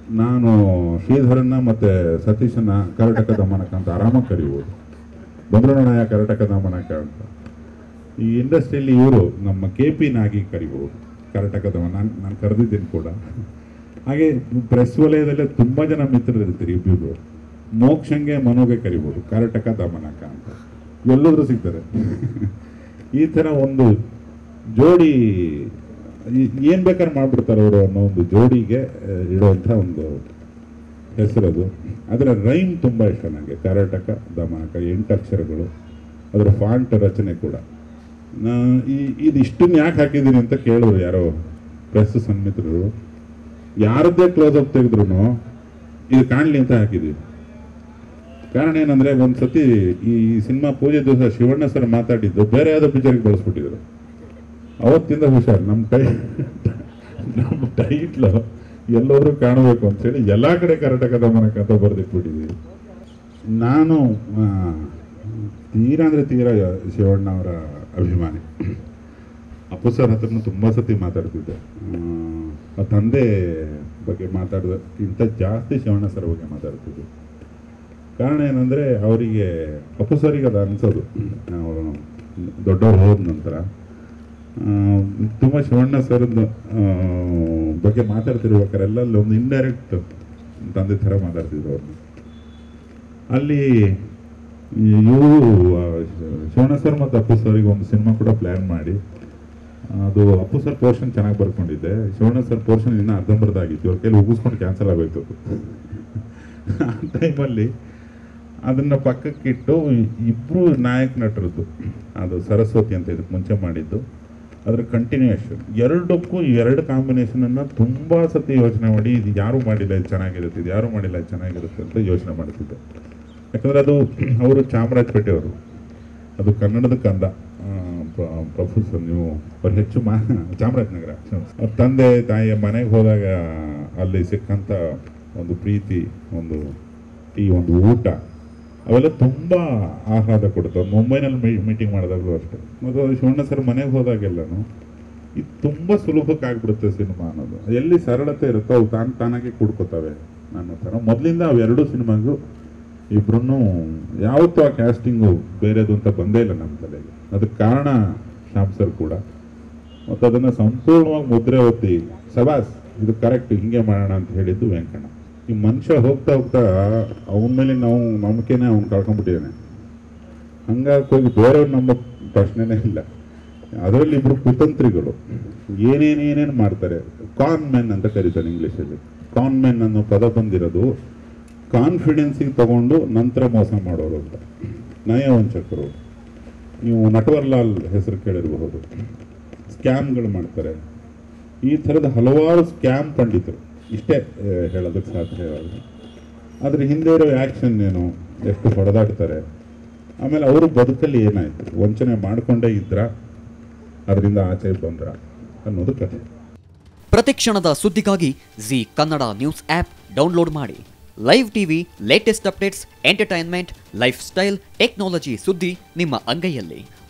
ನಾನು ಶ್ರೀಧರನ್ನ ಮತ್ತೆ ಸತೀಶನ್ನ ಕರ್ನಾಟಕ ದಮನಕ ಅಂತ ಆರಾಮಾಗಿ ಕರಿಬೋದು ಬಂದ್ರನಾಯ ಕರ್ನಾಟಕ ದಮನಕ ಅಂತ ಈ ಇಂಡಸ್ಟ್ರಿಯಲ್ಲಿ ಇವರು ನಮ್ಮ ಕೆ ಪಿ ನಾಗಿ ಕರಿಬೋದು ಕರ್ನಾಟಕ ದಮನ ನಾನು ನಾನು ಕರೆದಿದ್ದೀನಿ ಕೂಡ ಹಾಗೆ ಪ್ರೆಸ್ ವಲಯದಲ್ಲೇ ತುಂಬ ಜನ ಮಿತ್ರರು ಇರ್ತೀರಿ ಇಬ್ಬಿಬ್ರು ಮೋಕ್ಷಂಗೆ ಮನೋಗೆ ಕರಿಬೋದು ಕರ್ನಾಟಕ ದಮನಕ ಅಂತ ಎಲ್ಲೋದ್ರೂ ಸಿಗ್ತಾರೆ ಈ ಥರ ಒಂದು ಜೋಡಿ ಈ- ಏನ್ ಬೇಕಾದ್ರೆ ಮಾಡ್ಬಿಡ್ತಾರೆ ಅವರು ಅನ್ನೋ ಒಂದು ಜೋಡಿಗೆ ಆ, ಇಡುವಂಥ ಒಂದು ಹೆಸರದು ಅದರ ರೈಮ್ ತುಂಬ ಇಷ್ಟ ನನಗೆ ಕರ್ನಾಟಕ ದಮನಕ ಎಂಟು ಅಕ್ಷರಗಳು ಅದರ ಫಾಂಟ್ ರಚನೆ ಕೂಡ ನಾ ಈ ಇದು ಇಷ್ಟನ್ನು ಯಾಕೆ ಹಾಕಿದ್ದೀನಿ ಅಂತ ಕೇಳೋರು ಯಾರೋ ಪ್ರೆಸ್ ಸನ್ಮಿತ್ರರು ಯಾರದ್ದೇ ಕ್ಲೋಸ್ ಅಪ್ ತೆಗೆದ್ರು ಇದು ಕಾಣಲಿ ಅಂತ ಹಾಕಿದ್ದೀವಿ ಕಾರಣ ಏನಂದ್ರೆ ಒಂದ್ ಸತಿ ಈ ಸಿನಿಮಾ ಪೂಜೆ ದಿವಸ ಶಿವಣ್ಣ ಸರ್ ಮಾತಾಡಿದ್ದು ಬೇರೆ ಯಾವ್ದೋ ಪಿಕ್ಚರ್ಗೆ ಬಳಸ್ಬಿಟ್ಟಿದ್ರು ಅವತ್ತಿಂದ ಹುಷಾರ್ ನಮ್ಮ ಟೈ ನಮ್ಮ ಟೈಟ್ಲು ಎಲ್ಲೋದ್ರೂ ಕಾಣಬೇಕು ಅಂತ ಹೇಳಿ ಎಲ್ಲಾ ಕಡೆ ಕರ್ನಾಟಕದ ಮನಕ ಅಂತ ಬರೆದಿಟ್ಬಿಟ್ಟಿದ್ದೀವಿ ನಾನು ಆ, ತೀರಾ ಅಂದ್ರೆ ತೀರಾ ಶಿವಣ್ಣ ಅವರ ಅಭಿಮಾನಿ ಅಪ್ಪು ಸರ್ ಹತ್ರನೂ ತುಂಬ ಸತಿ ಮಾತಾಡ್ತಿದ್ದೆ ಆ, ಆ ತಂದೆ ಬಗ್ಗೆ ಮಾತಾಡೋದಕ್ಕಿಂತ ಜಾಸ್ತಿ ಶಿವಣ್ಣ ಸರ್ ಬಗ್ಗೆ ಮಾತಾಡ್ತಿದ್ದೆ ಕಾರಣ ಏನಂದರೆ ಅವರಿಗೆ ಅಪ್ಪು ಸರಿಗೆ ಅದು ಅನ್ಸೋದು ಅವರು ದೊಡ್ಡವ್ರು ಹೋದ ನಂತರ ತುಂಬ ಶಿವಣ್ಣ ಸರ್ದು ಬಗ್ಗೆ ಮಾತಾಡ್ತಿರ್ಬೇಕಾರೆ ಎಲ್ಲ ಒಂದು ಇಂಡೈರೆಕ್ಟ್ ತಂದೆ ಥರ ಮಾತಾಡ್ತಿದ್ರು ಅವ್ರನ್ನ ಅಲ್ಲಿ ಇವರು ಶಿವಣ್ಣ ಸರ್ ಮತ್ತು ಅಪ್ಪು ಸರ್ಗೆ ಒಂದು ಸಿನಿಮಾ ಕೂಡ ಪ್ಲ್ಯಾನ್ ಮಾಡಿ ಅದು ಅಪ್ಪು ಸರ್ ಪೋರ್ಷನ್ ಚೆನ್ನಾಗಿ ಬರ್ಕೊಂಡಿದ್ದೆ ಶಿವಣ್ಣ ಸರ್ ಪೋರ್ಷನ್ ಇನ್ನೂ ಅರ್ಧಂಬರ್ಧ ಆಗಿತ್ತು ಇವ್ರ ಕೈಲಿ ಉಗಿಸ್ಕೊಂಡು ಕ್ಯಾನ್ಸಲ್ ಆಗೋಯ್ತು ಅದು. ಆ ಟೈಮಲ್ಲಿ ಅದನ್ನ ಪಕ್ಕಕ್ಕಿಟ್ಟು ಇಬ್ರು ನಾಯಕ ನಟರದ್ದು ಅದು ಸರಸ್ವತಿ ಅಂತ ಇದಕ್ಕೆ ಮುಂಚೆ ಮಾಡಿದ್ದು ಅದರ ಕಂಟಿನ್ಯೂಯೇಷನ್ ಎರಡಕ್ಕೂ ಈ ಎರಡು ಕಾಂಬಿನೇಷನನ್ನು ತುಂಬ ಸತಿ ಯೋಚನೆ ಮಾಡಿ ಇದು ಯಾರು ಮಾಡಿಲ್ಲ ಇದು ಚೆನ್ನಾಗಿರುತ್ತೆ ಇದು ಯಾರು ಮಾಡಿಲ್ಲ ಇದು ಚೆನ್ನಾಗಿರುತ್ತೆ ಅಂತ ಯೋಚನೆ ಮಾಡ್ತಿದ್ದೆ ಯಾಕಂದ್ರೆ ಅದು ಅವರು ಚಾಮರಾಜಪೇಟೆಯವರು ಅದು ಕನ್ನಡದ ಕಂದ ಆ, ಪ್ರ- ಪ್ರೊಫೆಸರ್ ನೀವು ಅವ್ರು ಹೆಚ್ಚು ಮಾ ಚಾಮರಾಜನಗರ ಅವ್ರ ತಂದೆ ತಾಯಿಯ ಮನೆಗೆ ಹೋದಾಗ ಅಲ್ಲಿ ಸಿಕ್ಕಂಥ ಒಂದು ಪ್ರೀತಿ ಒಂದು ಈ ಒಂದು ಊಟ ಅವೆಲ್ಲ ತುಂಬ ಆಹ್ಲಾದ ಕೊಡುತ್ತೆ ಮುಂಬೈನಲ್ಲಿ ಮೀಟಿಂಗ್ ಮಾಡಿದಾಗಲೂ ಅಷ್ಟೇ ಮತ್ತು ಅದು ಶಿವಣ್ಣ ಸರ್ ಮನೆಗೆ ಹೋದಾಗೆಲ್ಲನೂ ಇದು ತುಂಬ ಸುಲಭಕ್ಕೆ ಆಗ್ಬಿಡುತ್ತೆ ಸಿನಿಮಾ ಅನ್ನೋದು ಎಲ್ಲಿ ಸರಳತೆ ಇರುತ್ತೋ ಅವು ತಾನು ತಾನಾಗೆ ಕೂಡ್ಕೋತವೆ ಅನ್ನೋ ಥರ ಮೊದಲಿಂದ ಅವೆರಡೂ ಸಿನಿಮಾಗೂ ಇಬ್ರು ಯಾವತ್ತೂ ಆ ಕ್ಯಾಸ್ಟಿಂಗು ಬೇರೆದು ಅಂತ ಬಂದೇ ಇಲ್ಲ ನಮ್ಮ ತಲೆಗೆ ಅದಕ್ಕೆ ಕಾರಣ ಶ್ಯಾಮ್ ಸರ್ ಕೂಡ ಮತ್ತು ಅದನ್ನು ಸಂಪೂರ್ಣವಾಗಿ ಮುದ್ರೆ ಒತ್ತಿ ಸಬಾಸ್ ಇದು ಕರೆಕ್ಟ್ ಹಿಂಗೆ ಮಾಡೋಣ ಅಂತ ಹೇಳಿದ್ದು ವೆಂಕಣ್ಣ ಈ ಮನುಷ್ಯ ಹೋಗ್ತಾ ಹೋಗ್ತಾ ಅವನ ಮೇಲೆ ನಾವು ನಂಬಿಕೆನೇ ಅವ್ನು ಕಳ್ಕೊಂಡ್ಬಿಟ್ಟಿದ್ದಾನೆ ಹಂಗಾಗಿ ಹೋಗಿ ಬೇರೆಯವ್ರು ನಂಬೋ ಪ್ರಶ್ನೆನೇ ಇಲ್ಲ ಅದರಲ್ಲಿ ಇಬ್ರು ಕುತಂತ್ರಿಗಳು ಏನೇನೇನೇನು ಮಾಡ್ತಾರೆ ಕಾನ್ ಮೆನ್ ಅಂತ ಕರೀತಾರೆ ಇಂಗ್ಲೀಷಲ್ಲಿ ಕಾನ್ ಮೆನ್ ಅನ್ನೋ ಪದ ಬಂದಿರೋದು ಕಾನ್ಫಿಡೆನ್ಸಿಗೆ ತಗೊಂಡು ನಂತರ ಮೋಸ ಮಾಡೋರು ಅಂತ ನಯವಂಚಕರು ನೀವು ನಟವರ್ಲಾಲ್ ಹೆಸರು ಕೇಳಿರಬಹುದು ಸ್ಕ್ಯಾಮ್ಗಳು ಮಾಡ್ತಾರೆ ಈ ಥರದ ಹಲವಾರು ಸ್ಕ್ಯಾಮ್ ಪಂಡಿತರು ಇಷ್ಟೇ ಆ, ಹೇಳೋದಕ್ಕೆ ಸಾಧ್ಯ ಇರೋದು ಅದ್ರ ಹಿಂದೆ ಇರೋ ಆ್ಯಕ್ಷನ್ ಏನು ಎಷ್ಟು ಹೊಡೆದಾಡ್ತಾರೆ ಆಮೇಲೆ ಅವರು ಬದುಕಲ್ಲಿ ಏನಾಯ್ತು ವಂಚನೆ ಮಾಡಿಕೊಂಡೇ ಇದ್ರ ಅದರಿಂದ ಆಚೆ ಬಂದ್ರ ಅನ್ನೋದು ಕಥೆ ಪ್ರತಿಕ್ಷಣದ ಸುದ್ದಿಗಾಗಿ Zee Kannada news app download ಮಾಡಿ live TV latest updates entertainment lifestyle technology ಸುದ್ದಿ ನಿಮ್ಮ ಅಂಗೈಯಲ್ಲಿ